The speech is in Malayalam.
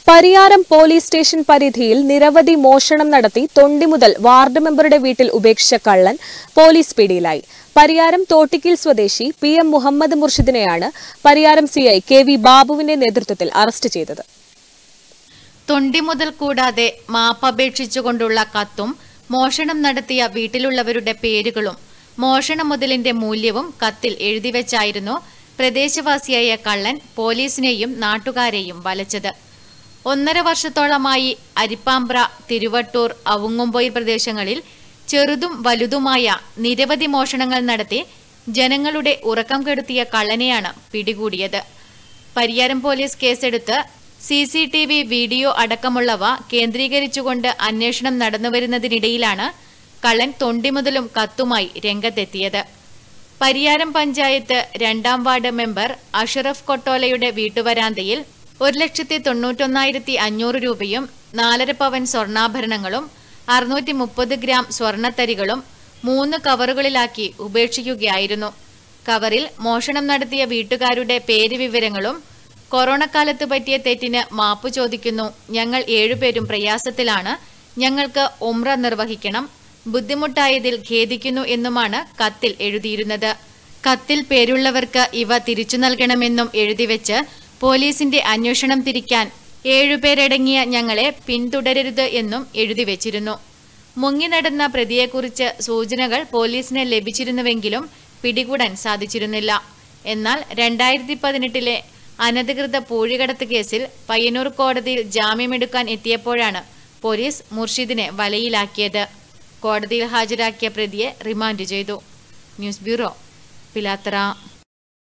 പരിയാരം പോലീസ് സ്റ്റേഷൻ പരിധിയിൽ നിരവധി മോഷണം നടത്തി തൊണ്ടി മുതൽ വാർഡ് മെമ്പറുടെ വീട്ടിൽ ഉപേക്ഷിച്ച കള്ളൻ പോലീസ് പിടിയിലായി പരിയാരം തോട്ടിക്കൽ സ്വദേശി പി എം മുഹമ്മദ് മുർഷിദിനെയാണ് പരിയാരം സിഐ കെ വി ബാബുവിന്റെ നേതൃത്വത്തിൽ അറസ്റ്റ് ചെയ്തത് തൊണ്ടി മുതൽ കൂടാതെ മാപ്പപേക്ഷിച്ചുകൊണ്ടുള്ള കത്തും മോഷണം നടത്തിയ വീട്ടിലുള്ളവരുടെ പേരുകളും മോഷണ മുതലിന്റെ മൂല്യവും കത്തിൽ എഴുതിവെച്ചായിരുന്നു പ്രദേശവാസിയായ കള്ളൻ പോലീസിനെയും നാട്ടുകാരെയും വലച്ചത് ഒന്നര വർഷത്തോളമായി അരിപ്പാമ്പ്ര തിരുവട്ടൂർ അവങ്ങുംപൊയിൽ പ്രദേശങ്ങളിൽ ചെറുതും വലുതുമായ നിരവധി മോഷണങ്ങൾ നടത്തി ജനങ്ങളുടെ ഉറക്കം കെടുത്തിയ കള്ളനെയാണ് പിടികൂടിയത് പരിയാരം പോലീസ് കേസെടുത്ത് C C T V video അടക്കമുള്ളവ കേന്ദ്രീകരിച്ചുകൊണ്ട് അന്വേഷണം നടന്നുവരുന്നതിനിടയിലാണ് കള്ളൻ തൊണ്ടിമുതലും കത്തുമായി രംഗത്തെത്തിയത് പരിയാരം പഞ്ചായത്ത് രണ്ടാം വാർഡ് മെമ്പർ അഷറഫ് കൊട്ടോലയുടെ വീട്ടുവരാന്തയിൽ ഒരു ലക്ഷത്തി തൊണ്ണൂറ്റൊന്നായിരത്തി അഞ്ഞൂറ് രൂപയും നാലര പവൻ സ്വർണ്ണാഭരണങ്ങളും അറുന്നൂറ്റി മുപ്പത് ഗ്രാം സ്വർണ്ണത്തരികളും മൂന്ന് കവറുകളിലാക്കി ഉപേക്ഷിക്കുകയായിരുന്നു കവറിൽ മോഷണം നടത്തിയ വീട്ടുകാരുടെ പേര് വിവരങ്ങളും കൊറോണക്കാലത്ത് പറ്റിയ തെറ്റിന് മാപ്പ് ചോദിക്കുന്നു ഞങ്ങൾ ഏഴുപേരും പ്രയാസത്തിലാണ് ഞങ്ങൾക്ക് ഉമ്ര നിർവഹിക്കണം ബുദ്ധിമുട്ടായതിൽ ഖേദിക്കുന്നു എന്നുമാണ് കത്തിൽ എഴുതിയിരുന്നത് കത്തിൽ പേരുള്ളവർക്ക് ഇവ തിരിച്ചു നൽകണമെന്നും എഴുതിവെച്ച് പോലീസിന്റെ അന്വേഷണം തിരിക്കാൻ ഏഴുപേരടങ്ങിയ ഞങ്ങളെ പിന്തുടരരുത് എന്നും എഴുതിവെച്ചിരുന്നു മുങ്ങി നടന്ന പ്രതിയെക്കുറിച്ച് സൂചനകൾ പോലീസിന് ലഭിച്ചിരുന്നുവെങ്കിലും പിടികൂടാൻ സാധിച്ചിരുന്നില്ല എന്നാൽ രണ്ടായിരത്തി പതിനെട്ടിലെ അനധികൃത പൂഴികടത്ത് കേസിൽ പയ്യന്നൂർ കോടതിയിൽ ജാമ്യമെടുക്കാൻ എത്തിയപ്പോഴാണ് പോലീസ് മുർഷിദിനെ വലയിലാക്കിയത് കോടതിയിൽ ഹാജരാക്കിയ പ്രതിയെ റിമാൻഡ് ചെയ്തു ന്യൂസ് ബ്യൂറോ പിലാത്തറ